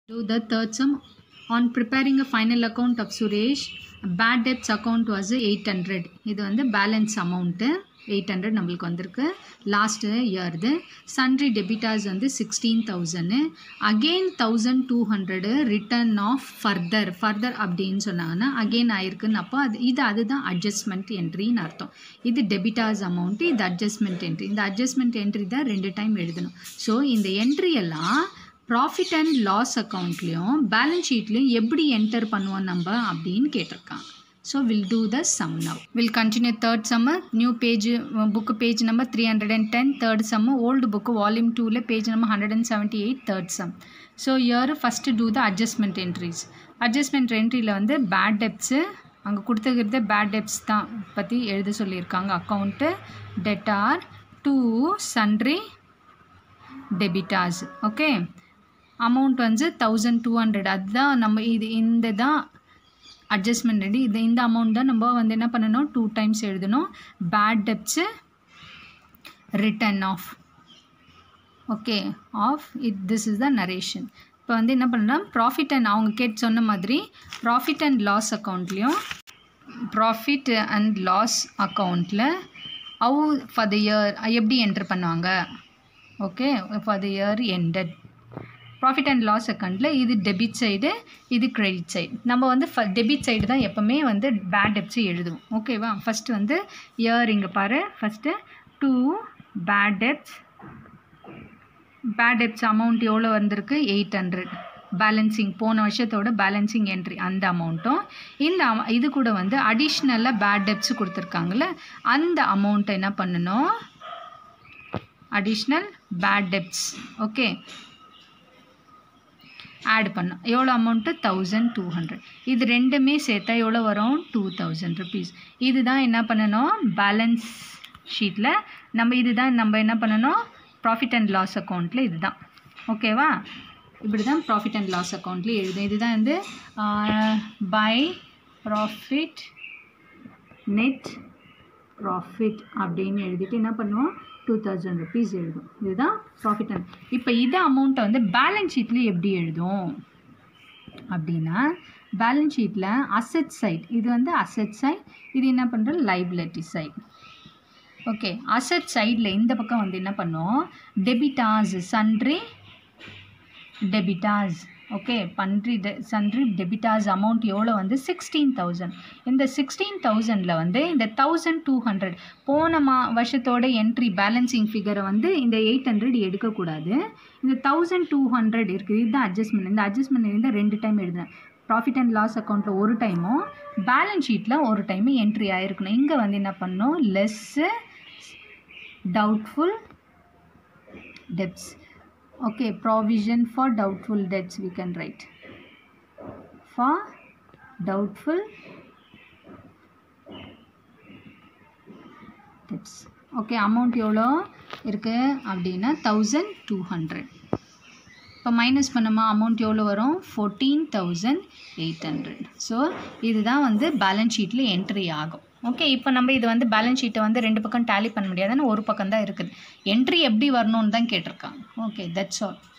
Do the third sum. On preparing a final account of Suresh, bad debts account was 800. இது வந்து balance amount eight hundred நம்மளுக்கு வந்திருக்கு last இயர்து sundry debtors வந்து sixteen thousand again thousand two hundred written off further further அப்படின்னு சொன்னாங்கன்னா again ஆயிருக்குன்னு அப்போ அது இது அதுதான் அட்ஜஸ்ட்மெண்ட் என்ட்ரின்னு அர்த்தம் இது டெபிட்டாஸ் அமௌண்ட்டு இது அட்ஜஸ்ட்மெண்ட் என்ட்ரி இந்த அட்ஜஸ்ட்மெண்ட் என்ட்ரி தான் ரெண்டு டைம் எழுதணும் ஸோ இந்த என்ட்ரி எல்லாம் ப்ராஃபிட் அண்ட் லாஸ் அக்கௌண்ட்லேயும் பேலன்ஸ் ஷீட்லேயும் எப்படி என்டர் பண்ணுவோம் நம்ம அப்படின்னு கேட்டிருக்காங்க so will do the sum now will continue third sum new page book page number three hundred and ten third sum old book volume டூவில் page number hundred and seventy eight third sum so year first to the adjustment entries adjustment என்ட்ரியில் வந்து bad டெப்ஸு அங்கே கொடுத்துக்கிறது bad debts தான் பற்றி எழுத சொல்லியிருக்காங்க account debtor to sundry debtors okay amount வந்து thousand two hundred அதுதான் நம்ம இது இந்த தான் அட்ஜஸ்ட்மெண்ட் ரெடி இது இந்த அமௌண்ட் தான் நம்ம வந்து என்ன பண்ணணும் டூ டைம்ஸ் எழுதணும் bad debts written off okay off it this is the narration இப்போ வந்து என்ன பண்ணலாம் ப்ராஃபிட் அண்ட் அவங்க கேட் சொன்ன மாதிரி ப்ராஃபிட் அண்ட் லாஸ் அக்கௌண்ட்லேயும் ப்ராஃபிட் அண்ட் லாஸ் அக்கௌண்ட்டில் அவு ஃபார் த இயர் எப்படி என்டர் பண்ணுவாங்க okay for the year ended profit and loss அக்கௌண்ட்டில் இது டெபிட் சைடு இது கிரெடிட் சைடு நம்ம வந்து ஃப டெபிட் சைடு தான் எப்போவுமே வந்து பேட் டெப்ஸு எழுதுவோம் ஓகேவா ஃபஸ்ட்டு வந்து இயர் இங்கே பாரு first to bad debts bad debts amount எவ்வளோ வந்திருக்கு எயிட் ஹண்ட்ரட் பேலன்சிங் போன வருஷத்தோட பேலன்சிங் என்ட்ரி அந்த அமௌண்ட்டும் இந்த அம இது கூட வந்து அடிஷ்னலாக பேட் டெப்ஸ் கொடுத்துருக்காங்கல்ல அந்த அமௌண்ட்டை என்ன பண்ணணும் additional bad debts okay add பண்ணோம் எவ்வளோ அமௌண்ட்டு தௌசண்ட் டூ ஹண்ட்ரட் இது ரெண்டுமே சேர்த்தா எவ்வளோ வரும் டூ தௌசண்ட் ருபீஸ் இதுதான் என்ன பண்ணணும் பேலன்ஸ் ஷீட்டில் நம்ம இதுதான் நம்ம என்ன பண்ணணும் ப்ராஃபிட் அண்ட் லாஸ் அக்கௌண்ட்டில் இதுதான் ஓகேவா இப்படி தான் ப்ராஃபிட் அண்ட் லாஸ் அக்கௌண்ட்லேயே எழுதும் இதுதான் வந்து பை ப்ராஃபிட் நெட் ப்ராஃபிட் அப்படின்னு எழுதிட்டு என்ன பண்ணுவோம் டூ தௌசண்ட் ருபீஸ் எழுதும் இதுதான் ப்ராஃபிட் அண்ட் இப்போ இது அமௌண்ட்டை வந்து பேலன்ஸ் ஷீட்டில் எப்படி எழுதும் அப்படின்னா பேலன்ஸ் ஷீட்டில் அசட் சைட் இது வந்து அசட் சைட் இது என்ன பண்ணுறோம் லைபிலிட்டி சைட் ஓகே அசட் சைடில் இந்த பக்கம் வந்து என்ன பண்ணோம் டெபிட்டாஸ் சன்ட்ரி டெபிட்டாஸ் ஓகே பன்ட்ரி டெ சன்ட்ரி டெபிட்டாஸ் அமௌண்ட் எவ்வளோ வந்து சிக்ஸ்டீன் தௌசண்ட் இந்த சிக்ஸ்டீன் தௌசண்டில் வந்து இந்த தௌசண்ட் டூ ஹண்ட்ரட் போன மா வருஷத்தோட என்ட்ரி பேலன்சிங் ஃபிகரை வந்து இந்த எயிட் ஹண்ட்ரட் எடுக்கக்கூடாது இந்த தௌசண்ட் டூ ஹண்ட்ரட் இருக்குது இதுதான் அட்ஜஸ்ட்மெண்ட் இந்த அட்ஜஸ்ட்மெண்ட் இருந்தால் ரெண்டு டைம் எழுதுனேன் ப்ராஃபிட் அண்ட் லாஸ் அக்கௌண்ட்டில் ஒரு டைமும் பேலன்ஸ் ஷீட்டில் ஒரு டைமு என்ட்ரி ஆகிருக்கணும் இங்கே வந்து என்ன பண்ணணும் less doubtful debts okay provision for doubtful debts we can write for doubtful debts okay amount எவ்வளோ இருக்குது அப்படின்னா தௌசண்ட் டூ ஹண்ட்ரட் இப்போ மைனஸ் பண்ணோமா அமௌண்ட் எவ்வளோ வரும் fourteen thousand eight hundred so இதுதான் வந்து பேலன்ஸ் ஷீட்டில் என்ட்ரி ஆகும் ஓகே இப்போ நம்ம இது வந்து பேலன்ஸ் ஷீட்டை வந்து ரெண்டு பக்கம் டேலி பண்ண முடியாதுன்னு ஒரு பக்கம் தான் இருக்குது என்ட்ரி எப்படி வரணும்னு தான் கேட்டிருக்காங்க ஓகே தட்ஸ் ஆல்